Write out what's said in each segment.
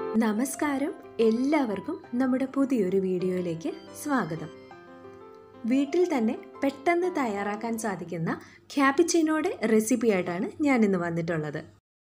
നമസ്കാരം എല്ലാവർക്കും നമ്മുടെ പുതിയൊരു വീഡിയോയിലേക്ക് സ്വാഗതം വീട്ടിൽ തന്നെ പെട്ടെന്ന് തയ്യാറാക്കാൻ സാധിക്കുന്ന ക്യാപിച്ചിനോയുടെ റെസിപ്പി ആയിട്ടാണ് ഞാൻ ഇന്ന് വന്നിട്ടുള്ളത്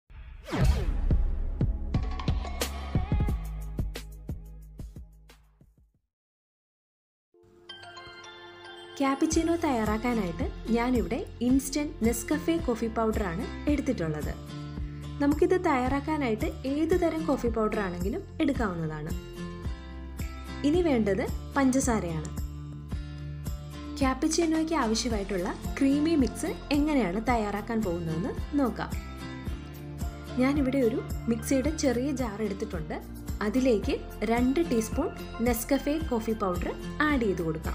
ക്യാപിച്ചിനോ തയ്യാറാക്കാനായിട്ട് ഞാനിവിടെ ഇൻസ്റ്റൻറ്റ് നെസ്കഫെ കോഫി പൗഡറാണ് എടുത്തിട്ടുള്ളത് നമുക്കിത് തയ്യാറാക്കാനായിട്ട് ഏത് തരം കോഫി പൗഡർ ആണെങ്കിലും എടുക്കാവുന്നതാണ് ഇനി വേണ്ടത് പഞ്ചസാരയാണ് ക്യാപ്പിച്ചിനോയ്ക്ക് ആവശ്യമായിട്ടുള്ള ക്രീമി മിക്സ് എങ്ങനെയാണ് തയ്യാറാക്കാൻ പോകുന്നതെന്ന് നോക്കാം ഞാനിവിടെ ഒരു മിക്സിയുടെ ചെറിയ ജാർ എടുത്തിട്ടുണ്ട് അതിലേക്ക് രണ്ട് teaspoon Nescafe coffee powder add ചെയ്ത് കൊടുക്കാം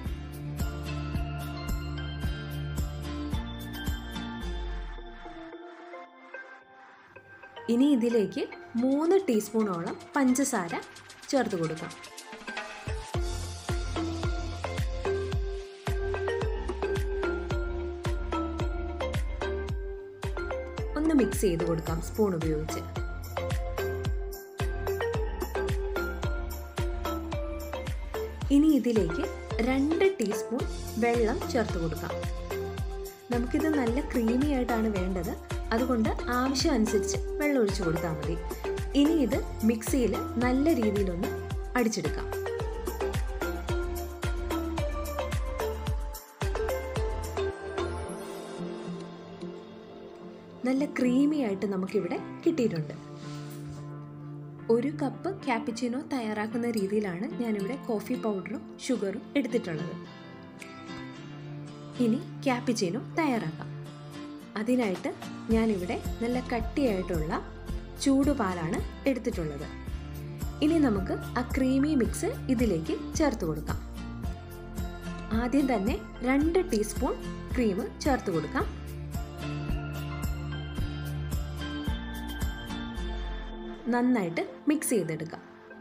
ഇനി ഇതിലേക്ക് മൂന്ന് ടീസ്പൂണോളം പഞ്ചസാര ചേർത്ത് കൊടുക്കാം ഒന്ന് മിക്സ് ചെയ്ത് കൊടുക്കാം സ്പൂൺ ഉപയോഗിച്ച് ഇനി ഇതിലേക്ക് രണ്ട് ടീസ്പൂൺ വെള്ളം ചേർത്ത് കൊടുക്കാം നമുക്കിത് നല്ല ക്രീമി ആയിട്ടാണ് വേണ്ടത് അതുകൊണ്ട് ആവശ്യം അനുസരിച്ച് വെള്ളം ഒഴിച്ചു കൊടുത്താൽ മതി ഇനി ഇത് മിക്സിയിൽ നല്ല രീതിയിലൊന്ന് അടിച്ചെടുക്കാം നല്ല ക്രീമി ആയിട്ട് നമുക്കിവിടെ കിട്ടിയിട്ടുണ്ട് ഒരു കപ്പ് ക്യാപ്പിച്ചിനോ തയ്യാറാക്കുന്ന രീതിയിലാണ് ഞാനിവിടെ കോഫി പൗഡറും ഷുഗറും എടുത്തിട്ടുള്ളത് ഇനി ക്യാപ്പിച്ചിനോ തയ്യാറാക്കാം അതിനായിട്ട് ഞാനിവിടെ നല്ല കട്ടിയായിട്ടുള്ള ചൂടുപാലാണ് എടുത്തിട്ടുള്ളത് ഇനി നമുക്ക് ആ ക്രീമി മിക്സ് ഇതിലേക്ക് ചേർത്ത് കൊടുക്കാം ആദ്യം തന്നെ രണ്ട് ടീസ്പൂൺ ക്രീം ചേർത്ത് കൊടുക്കാം നന്നായിട്ട് മിക്സ് ചെയ്തെടുക്കാം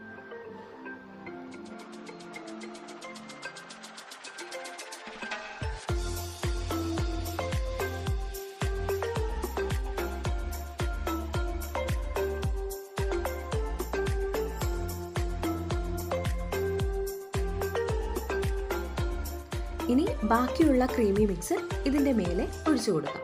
ഇനി ബാക്കിയുള്ള ക്രീമി മിക്സ് ഇതിൻ്റെ മേലെ ഒഴിച്ചു കൊടുക്കാം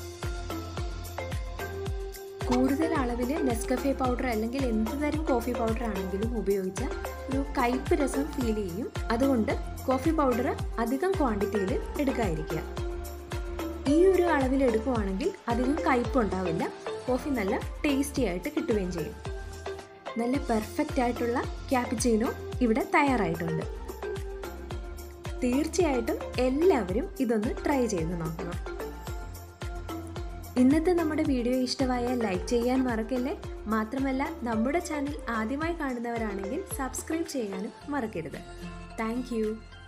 കൂടുതൽ അളവിൽ നെസ്കഫെ പൗഡർ അല്ലെങ്കിൽ എന്ത് തരം കോഫി പൗഡർ ആണെങ്കിലും ഉപയോഗിച്ച ഒരു കയ്പ് രസം ഫീൽ ചെയ്യും അതുകൊണ്ട് കോഫി പൗഡർ അധികം ക്വാണ്ടിറ്റിയിൽ എടുക്കാതിരിക്കുക ഈ ഒരു അളവിൽ എടുക്കുവാണെങ്കിൽ അധികം കയ്പ് ഉണ്ടാവില്ല കോഫി നല്ല ടേസ്റ്റി ആയിട്ട് കിട്ടുകയും ചെയ്യും നല്ല പെർഫെക്റ്റ് ആയിട്ടുള്ള ക്യാപിച്ചീനോ ഇവിടെ തയ്യാറായിട്ടുണ്ട് തീർച്ചയായിട്ടും എല്ലാവരും ഇതൊന്ന് ട്രൈ ചെയ്ത് നോക്കണം ഇന്നത്തെ നമ്മുടെ വീഡിയോ ഇഷ്ടമായാൽ ലൈക്ക് ചെയ്യാൻ മറക്കല്ലേ മാത്രമല്ല നമ്മുടെ ചാനൽ ആദ്യമായി കാണുന്നവരാണെങ്കിൽ സബ്സ്ക്രൈബ് ചെയ്യാനും മറക്കരുത് താങ്ക്